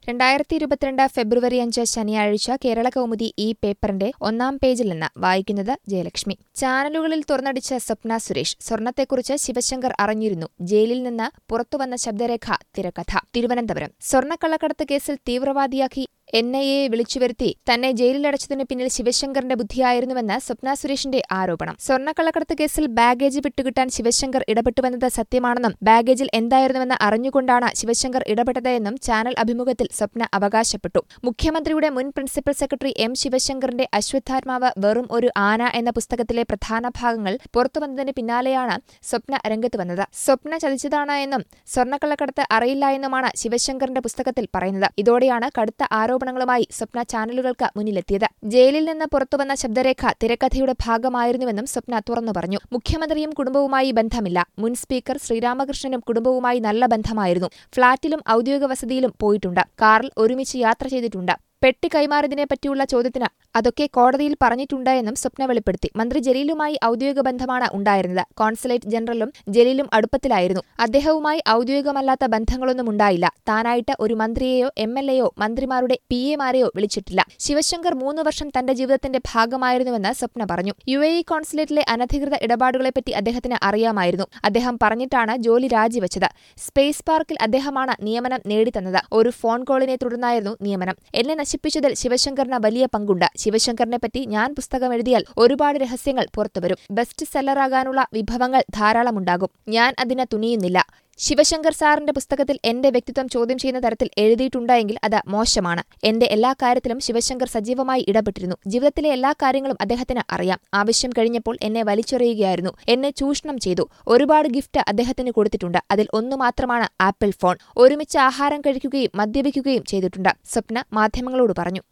രണ്ടായിരത്തി ഇരുപത്തിരണ്ട് ഫെബ്രുവരി അഞ്ച് ശനിയാഴ്ച കേരള കൗമുദി ഈ പേപ്പറിന്റെ ഒന്നാം പേജിൽ നിന്ന് വായിക്കുന്നത് ജയലക്ഷ്മി ചാനലുകളിൽ തുറന്നടിച്ച സ്വപ്ന സുരേഷ് സ്വർണത്തെക്കുറിച്ച് ശിവശങ്കർ അറിഞ്ഞിരുന്നു ജയിലിൽ നിന്ന് പുറത്തുവന്ന ശബ്ദരേഖ തിരക്കഥ തിരുവനന്തപുരം സ്വർണ്ണക്കള്ളക്കടത്ത് കേസിൽ തീവ്രവാദിയാക്കി എൻ ഐ എയെ വിളിച്ചുവരുത്തി തന്നെ ജയിലിലടച്ചതിന് പിന്നിൽ ശിവശങ്കറിന്റെ ബുദ്ധിയായിരുന്നുവെന്ന് സ്വപ്ന സുരേഷിന്റെ ആരോപണം സ്വർണ്ണക്കള്ളക്കടത്ത് കേസിൽ ബാഗേജ് വിട്ടുകിട്ടാൻ ശിവശങ്കർ ഇടപെട്ടുവെന്നത് സത്യമാണെന്നും ബാഗേജിൽ എന്തായിരുന്നുവെന്ന് അറിഞ്ഞുകൊണ്ടാണ് ശിവശങ്കർ ഇടപെട്ടത് എന്നും ചാനൽ അഭിമുഖത്തിൽ സ്വപ്ന അവകാശപ്പെട്ടു മുഖ്യമന്ത്രിയുടെ മുൻ പ്രിൻസിപ്പൽ സെക്രട്ടറി എം ശിവശങ്കറിന്റെ അശ്വത്ഥാത്മാവ് വെറും ഒരു ആന എന്ന പുസ്തകത്തിലെ പ്രധാന ഭാഗങ്ങൾ പുറത്തുവന്നതിന് പിന്നാലെയാണ് സ്വപ്ന രംഗത്ത് വന്നത് സ്വപ്ന ചതിച്ചതാണ് എന്നും സ്വർണ്ണക്കള്ളക്കടത്ത് അറിയില്ല എന്നുമാണ് ശിവശങ്കറിന്റെ പുസ്തകത്തിൽ പറയുന്നത് ഇതോടെയാണ് കടുത്ത ആരോപണങ്ങളുമായി സ്വപ്ന ചാനലുകൾക്ക് മുന്നിലെത്തിയത് ജയിലിൽ നിന്ന് പുറത്തുവന്ന ശബ്ദരേഖ തിരക്കഥയുടെ ഭാഗമായിരുന്നുവെന്നും സ്വപ്ന തുറന്നു പറഞ്ഞു മുഖ്യമന്ത്രിയും കുടുംബവുമായി ബന്ധമില്ല മുൻ സ്പീക്കർ ശ്രീരാമകൃഷ്ണനും കുടുംബവുമായി നല്ല ബന്ധമായിരുന്നു ഫ്ളാറ്റിലും ഔദ്യോഗിക വസതിയിലും പോയിട്ടുണ്ട് കാറിൽ ഒരുമിച്ച് യാത്ര ചെയ്തിട്ടുണ്ട് പെട്ടി കൈമാറിയതിനെ പറ്റിയുള്ള ചോദ്യത്തിന് അതൊക്കെ കോടതിയിൽ പറഞ്ഞിട്ടുണ്ട് എന്നും സ്വപ്ന വെളിപ്പെടുത്തി മന്ത്രി ജലീലുമായി ഔദ്യോഗിക ബന്ധമാണ് ഉണ്ടായിരുന്നത് കോൺസുലേറ്റ് ജനറലും ജലീലും അടുപ്പത്തിലായിരുന്നു അദ്ദേഹവുമായി ഔദ്യോഗികമല്ലാത്ത ബന്ധങ്ങളൊന്നും ഉണ്ടായില്ല താനായിട്ട് ഒരു മന്ത്രിയെയോ എം എൽ എയോ മന്ത്രിമാരുടെ പി എമാരെയോ വിളിച്ചിട്ടില്ല ശിവശങ്കർ മൂന്ന് വർഷം തന്റെ ജീവിതത്തിന്റെ ഭാഗമായിരുന്നുവെന്ന് സ്വപ്ന പറഞ്ഞു യു എ ഇ കോൺസുലേറ്റിലെ അനധികൃത ഇടപാടുകളെപ്പറ്റി അദ്ദേഹത്തിന് അറിയാമായിരുന്നു അദ്ദേഹം പറഞ്ഞിട്ടാണ് ജോലി രാജിവെച്ചത് സ്പേസ് പാർക്കിൽ അദ്ദേഹമാണ് നിയമനം നേടിത്തന്നത് ഒരു ഫോൺ കോളിനെ തുടർന്നായിരുന്നു നിയമനം എന്നെ നശിപ്പിച്ചതിൽ ശിവശങ്കറിന് വലിയ പങ്കുണ്ട് ശിവശങ്കറിനെ പറ്റി ഞാൻ പുസ്തകം എഴുതിയാൽ ഒരുപാട് രഹസ്യങ്ങൾ പുറത്തുവരും ബെസ്റ്റ് സെല്ലറാകാനുള്ള വിഭവങ്ങൾ ധാരാളമുണ്ടാകും ഞാൻ അതിന് തുനിയുന്നില്ല ശിവശങ്കർ സാറിന്റെ പുസ്തകത്തിൽ എന്റെ വ്യക്തിത്വം ചോദ്യം ചെയ്യുന്ന തരത്തിൽ എഴുതിയിട്ടുണ്ടെങ്കിൽ അത് മോശമാണ് എന്റെ എല്ലാ കാര്യത്തിലും ശിവശങ്കർ സജീവമായി ഇടപെട്ടിരുന്നു ജീവിതത്തിലെ എല്ലാ കാര്യങ്ങളും അദ്ദേഹത്തിന് അറിയാം ആവശ്യം കഴിഞ്ഞപ്പോൾ എന്നെ വലിച്ചെറിയുകയായിരുന്നു എന്നെ ചൂഷണം ചെയ്തു ഒരുപാട് ഗിഫ്റ്റ് അദ്ദേഹത്തിന് കൊടുത്തിട്ടുണ്ട് അതിൽ ഒന്നു മാത്രമാണ് ആപ്പിൾ ഫോൺ ഒരുമിച്ച് ആഹാരം കഴിക്കുകയും മദ്യപിക്കുകയും ചെയ്തിട്ടുണ്ട് സ്വപ്ന മാധ്യമങ്ങളോട് പറഞ്ഞു